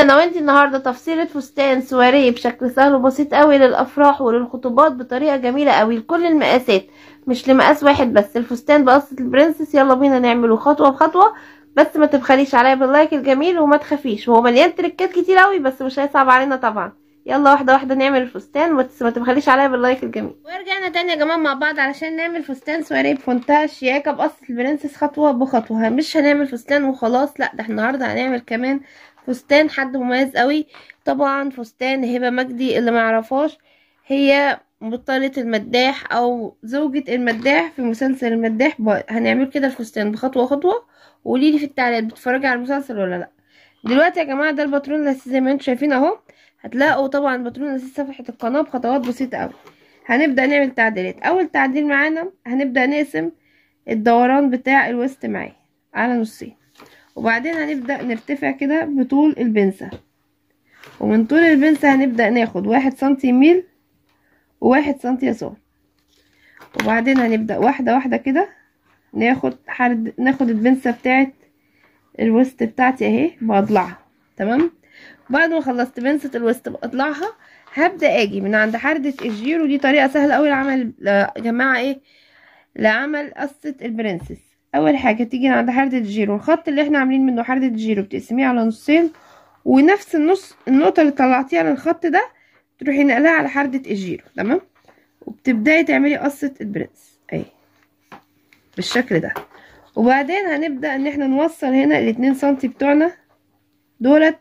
انا وانتي النهارده تفصيلة فستان سواريه بشكل سهل وبسيط قوي للافراح وللخطوبات بطريقه جميله قوي لكل المقاسات مش لمقاس واحد بس الفستان بقصه البرنسس يلا بينا نعمله خطوه بخطوه بس ما تبخليش عليا باللايك الجميل وما تخافيش هو مليان تريكات كتير قوي بس مش هيصعب علينا طبعا يلا واحده واحده نعمل الفستان بس ما تبخليش عليا باللايك الجميل ورجعنا تاني يا جماعه مع بعض علشان نعمل فستان سواريه بمنتهى الشياكه بقصه البرنسس خطوه بخطوه مش هنعمل فستان وخلاص لا ده احنا النهارده هنعمل كمان فستان حد مميز قوي طبعا فستان هبه مجدي اللي ما يعرفهاش هي بطلة المداح او زوجة المداح في مسلسل المداح هنعمل كده الفستان بخطوه خطوه وقولي لي في التعليقات بتتفرجي على المسلسل ولا لا دلوقتي يا جماعه ده الباترون الاساسي زي ما انتم شايفين اهو هتلاقوا طبعا الباترون الاساسي صفحه القناه بخطوات بسيطه قوي هنبدا نعمل تعديلات اول تعديل معانا هنبدا نقسم الدوران بتاع الوسط معاه على نصين وبعدين هنبدا نرتفع كده بطول البنسه ومن طول البنسه هنبدا ناخد واحد سنتي يميل وواحد سنتي يسار وبعدين هنبدا واحده واحده كده ناخد حرد ناخد البنسه بتاعت الوسط بتاعتي اهي بضلعها تمام بعد ما خلصت بنسة الوسط بقطلعها هبدا اجي من عند حردة الجيرو دي طريقه سهله قوي لعمل يا جماعه ايه لعمل قصه البرنسس اول حاجه تيجي عند حردة الجيرو الخط اللي احنا عاملين منه حردة الجيرو بتقسميه على نصين ونفس النص النقطه اللي طلعتيها على الخط ده تروحي نقلها على حردة الجيرو تمام وبتبداي تعملي قصه البرنس اهي بالشكل ده وبعدين هنبدا ان احنا نوصل هنا الاتنين سنتي بتوعنا دولت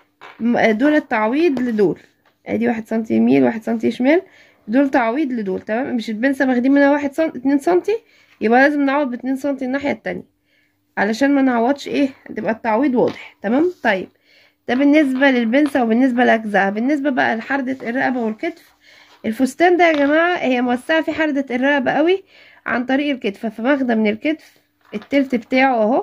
دولت تعويض لدول ادي واحد سنتي يمين واحد سنتي شمال دول تعويض لدول تمام مش البنسة واخدين منها واحد سنتي اتنين سنتي يبقى لازم نعوض باتنين سنتي الناحية التانية علشان ما نعوضش ايه تبقى التعويض واضح تمام طيب ده بالنسبة للبنسة وبالنسبة لأجزائها بالنسبة بقى لحردة الرقبة والكتف الفستان ده يا جماعة هي موسعة في حردة الرقبة قوي عن طريق الكتف فماخدة من الكتف التلت بتاعه اهو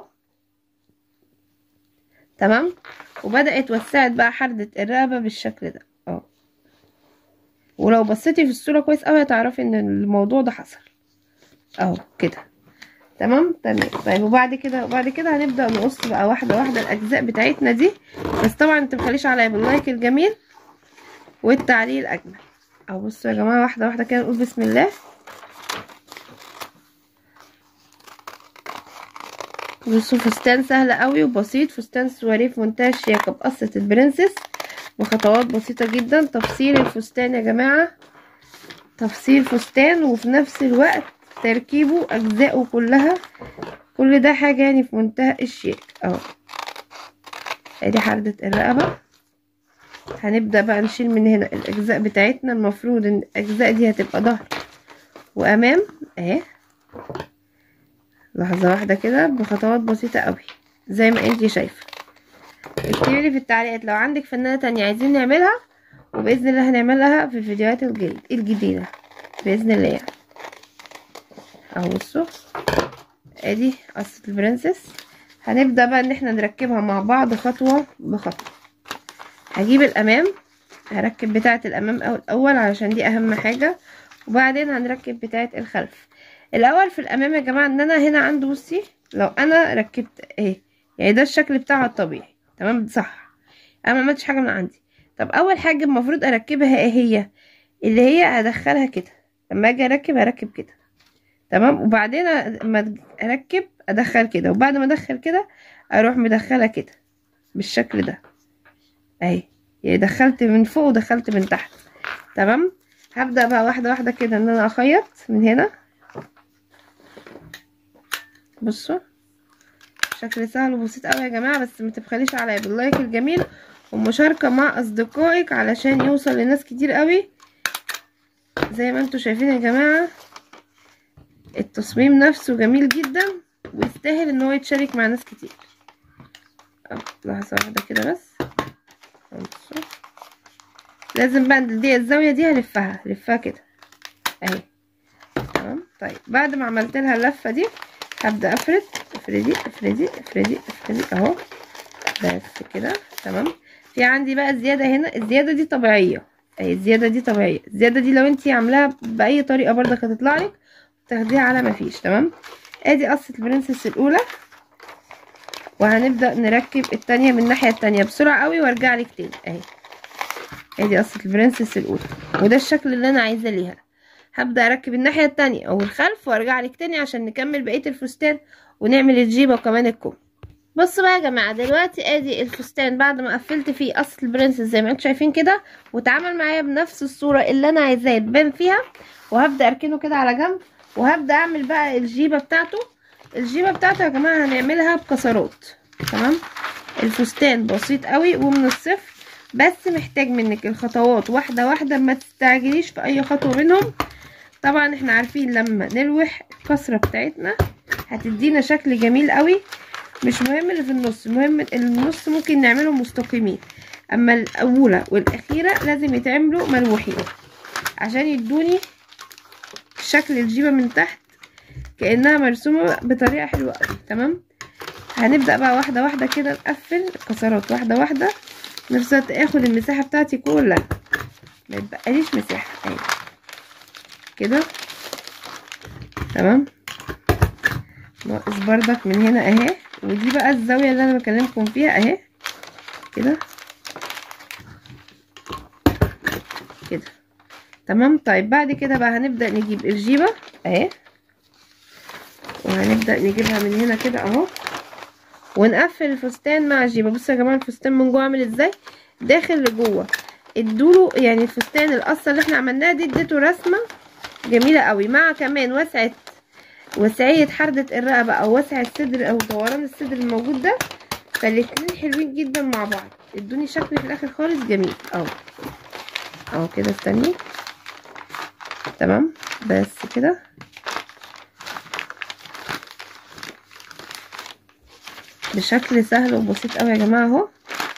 تمام وبدأت وسعت بقى حردة الرقبة بالشكل ده اه ولو بصيتي في الصورة كويس اوي هتعرفي ان الموضوع ده حصل اهو كده تمام تمام طيب وبعد كده وبعد كده هنبدأ نقص بقى واحدة واحدة الأجزاء بتاعتنا دي بس طبعا متبخليش عليا باللايك الجميل والتعليق الأجمل اهو بصوا يا جماعة واحدة واحدة كده نقول بسم الله بصوا فستان سهل قوي وبسيط فستان سواريه في منتهى الشياكه بقصه البرنسس بخطوات بسيطه جدا تفصيل الفستان يا جماعه تفصيل فستان وفي نفس الوقت تركيبه اجزائه كلها كل ده حاجه يعني في منتهى الشيك اهو ادي حردة الرقبه هنبدا بقى نشيل من هنا الاجزاء بتاعتنا المفروض ان الاجزاء دي هتبقى ظهر وامام اهي لحظة واحدة كده بخطوات بسيطة قوي زي ما انتي شايفة اكتبي لي في التعليقات لو عندك فنانة تانية عايزين نعملها وبإذن الله هنعملها في الفيديوهات الجديد الجديدة بإذن الله يعني اهو بصوا ادي قصة البرنسس هنبدأ بقى ان احنا نركبها مع بعض خطوة بخطوة هجيب الامام هركب بتاعة الامام الاول علشان دي اهم حاجة وبعدين هنركب بتاعة الخلف الاول في الامام يا جماعه ان انا هنا عندي بصي لو انا ركبت اهي يعني ده الشكل بتاعها الطبيعي تمام صح انا ما عملتش حاجه من عندي طب اول حاجه المفروض اركبها ايه هي اللي هي هدخلها كده لما اجي اركب هركب كده تمام وبعدين لما اركب ادخل كده وبعد ما ادخل كده اروح مدخله كده بالشكل ده اهي يعني دخلت من فوق ودخلت من تحت تمام هبدا بقى واحده واحده كده ان انا اخيط من هنا بصوا شكل سهل وبسيط قوي يا جماعه بس ما تبخليش عليا باللايك الجميل والمشاركه مع اصدقائك علشان يوصل لناس كتير قوي زي ما انتوا شايفين يا جماعه التصميم نفسه جميل جدا ويستاهل ان هو يتشارك مع ناس كتير لحظه واحده كده بس بصوا لازم بقى دي الزاويه دي هلفها هلفها كده اهي تمام طيب بعد ما عملت لها اللفه دي هبدا افرد افردي افردي افردي افردي اهو بس كده تمام في عندي بقى الزياده هنا الزياده دي طبيعيه اهي الزياده دي طبيعيه الزياده دي لو انت عاملاها باي طريقه برضك هتطلع لك تاخديها على ما فيش تمام ادي قصه البرنسس الاولى وهنبدأ نركب التانية من الناحية التانية بسرعة قوي وارجع لك تاني اهي ادي قصة البرنسس الاولى وده الشكل اللي انا عايزاه ليها هبدأ اركب الناحية التانية او الخلف وارجع لك تاني عشان نكمل بقية الفستان ونعمل الجيبة وكمان الكم بصوا بقى يا جماعه دلوقتي ادي الفستان بعد ما قفلت فيه قصه البرنسس زي ما انتم شايفين كده واتعمل معايا بنفس الصوره اللي انا عايزاه تبان فيها وهبدا اركنه كده على جنب وهبدا اعمل بقى الجيبه بتاعته الجيبه بتاعته يا جماعه هنعملها بكسرات تمام الفستان بسيط قوي ومن الصفر بس محتاج منك الخطوات واحده واحده ما تستعجليش في اي خطوه منهم طبعا احنا عارفين لما نلوح الكسره بتاعتنا هتدينا شكل جميل قوي مش مهم اللي في النص المهم النص ممكن نعمله مستقيمين اما الاولى والاخيره لازم يتعملوا ملوحين عشان يدوني شكل الجيبه من تحت كانها مرسومه بطريقه حلوه قوي تمام هنبدا بقى واحده واحده كده نقفل الكسرات واحده واحده نفسي اخد المساحه بتاعتي كلها ما يتبقاليش مساحه اهي كده تمام ناقص بردك من هنا اهي ودي بقى الزاويه اللي انا بكلمكم فيها اهي كده كده تمام طيب بعد كده بقى هنبدا نجيب الجيبه اهي وهنبدا نجيبها من هنا كده اهو ونقفل الفستان مع الجيبه بصوا يا جماعه الفستان من جوه عامل ازاي داخل لجوه ادوله يعني الفستان القصه اللي احنا عملناها دي اديته رسمه جميله قوي مع كمان وسعه وسعية حردة الرقبة او وسع الصدر او دوران الصدر الموجود ده فالاتنين حلوين جدا مع بعض ادوني شكل في الاخر خالص جميل اهو اهو كده استني تمام بس كده بشكل سهل وبسيط قوي يا جماعه اهو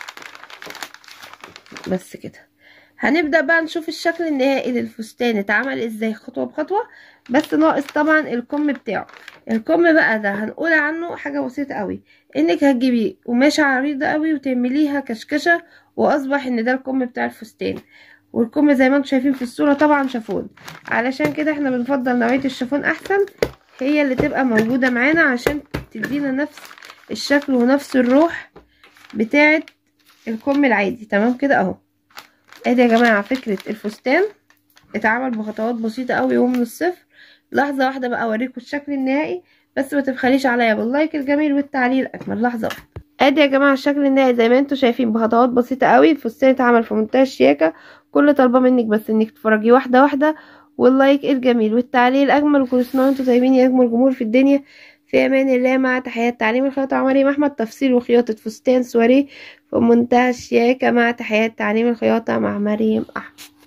بس كده هنبدأ بقى نشوف الشكل النهائي للفستان اتعمل ازاي خطوة بخطوة بس ناقص طبعا الكم بتاعه الكم بقى ده هنقول عنه حاجة بسيطة قوي انك هتجيبي قماشة عريضة قوي وتعمليها كشكشة واصبح ان ده الكم بتاع الفستان والكم زي ما انتم شايفين في الصورة طبعا شافون علشان كده احنا بنفضل نوعية الشافون احسن هي اللي تبقى موجودة معانا عشان تدينا نفس الشكل ونفس الروح بتاعة الكم العادي تمام كده اهو ادي يا جماعه فكره الفستان اتعمل بخطوات بسيطه قوي ومن الصفر لحظه واحده بقى اوريكم الشكل النهائي بس ما تبخليش عليا باللايك الجميل والتعليق الاجمل لحظه واحده ادي يا جماعه الشكل النهائي زي ما انتم شايفين بخطوات بسيطه قوي الفستان اتعمل في منتهى الشياكه كل طالبه منك بس انك تتفرجي واحده واحده واللايك الجميل والتعليق الاجمل وكل سنه وانتم طيبين يا اجمل جمهور في الدنيا في امان الله مع تحيات تعليم الخياطة عمري احمد تفصيل وخياطة فستان سواريه في منتهى الشياكة مع تحيات تعليم الخياطة مع مريم احمد